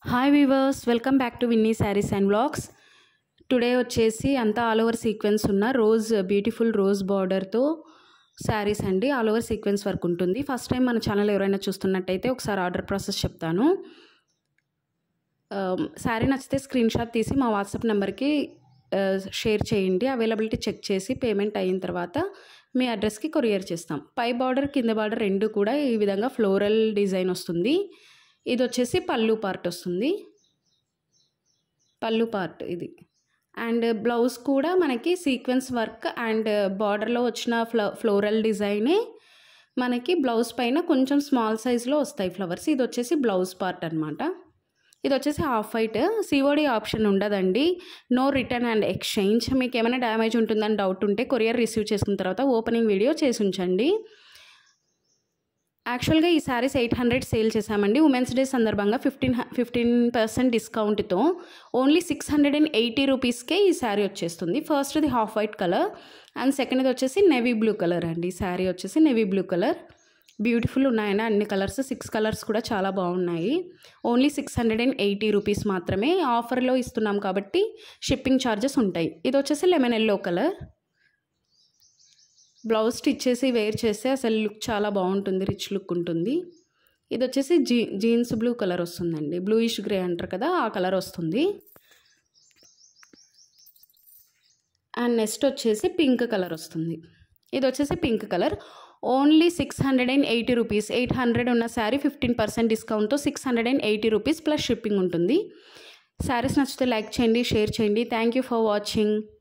hi weavers welcome back to Vinny sarees and blogs today వచ్చేసి అంతా all over sequence ఉన్న rose beautiful rose బార్డర్తో శారీస్ అండి ఆల్ ఓవర్ సీక్వెన్స్ వర్క్ ఉంటుంది first time మన ఛానల్ ఎవరైనా చూస్తున్నట్టయితే ఒకసారి ఆర్డర్ ప్రాసెస్ చెప్తాను శారీ నచ్చితే స్క్రీన్ షాట్ తీసి మా వాట్సాప్ నెంబర్కి షేర్ చేయండి అవైలబిలిటీ చెక్ చేసి పేమెంట్ అయిన తర్వాత మీ అడ్రస్కి కొరియర్ చేస్తాం పై బార్డర్ కింద బార్డర్ రెండు కూడా ఈ విధంగా ఫ్లోరల్ డిజైన్ వస్తుంది ఇది వచ్చేసి పళ్ళు పార్ట్ వస్తుంది పళ్ళు పార్ట్ ఇది అండ్ బ్లౌజ్ కూడా మనకి సీక్వెన్స్ వర్క్ అండ్ బార్డర్లో వచ్చిన ఫ్లో ఫ్లోరల్ డిజైనే మనకి బ్లౌజ్ పైన కొంచెం స్మాల్ సైజులో వస్తాయి ఫ్లవర్స్ ఇది వచ్చేసి బ్లౌజ్ పార్ట్ అనమాట ఇది వచ్చేసి హాఫ్ వైట్ సిఓడి ఆప్షన్ ఉండదండి నో రిటర్న్ అండ్ ఎక్స్చేంజ్ మీకు ఏమైనా డ్యామేజ్ ఉంటుందని డౌట్ ఉంటే కొరియర్ రిసీవ్ చేసుకున్న తర్వాత ఓపెనింగ్ వీడియో చేసి ఉంచండి యాక్చువల్గా ఈ శారీస్ ఎయిట్ హండ్రెడ్ సేల్ చేశామండి ఉమెన్స్ డే సందర్భంగా ఫిఫ్టీన్ ఫిఫ్టీన్ పర్సెంట్ డిస్కౌంట్తో only six hundred and eighty రూపీస్కే ఈ శారీ వచ్చేస్తుంది ఫస్ట్ది హాఫ్ వైట్ కలర్ అండ్ సెకండ్ది వచ్చేసి నెవీ బ్లూ కలర్ అండి ఈ శారీ వచ్చేసి నెవీ బ్లూ కలర్ బ్యూటిఫుల్ ఉన్నాయని అన్ని కలర్స్ సిక్స్ కలర్స్ కూడా చాలా బాగున్నాయి only six hundred and eighty rupees మాత్రమే ఆఫర్లో ఇస్తున్నాం కాబట్టి షిప్పింగ్ ఛార్జెస్ ఉంటాయి ఇది వచ్చేసి lemon yellow colour blouse stitch చేసి వేర్ చేస్తే అసలు లుక్ చాలా బాగుంటుంది రిచ్ లుక్ ఉంటుంది ఇది వచ్చేసి జీ జీన్స్ బ్లూ కలర్ వస్తుందండి బ్లూయిష్ గ్రే అంటారు కదా ఆ కలర్ వస్తుంది అండ్ నెక్స్ట్ వచ్చేసి పింక్ కలర్ వస్తుంది ఇది వచ్చేసి pink colour only six hundred and eighty rupees eight hundred ఉన్న శారీ ఫిఫ్టీన్ పర్సెంట్ డిస్కౌంట్తో six hundred and eighty rupees plus shipping ఉంటుంది శారీస్ నచ్చితే లైక్ చేయండి షేర్ చేయండి థ్యాంక్ యూ ఫర్ వాచింగ్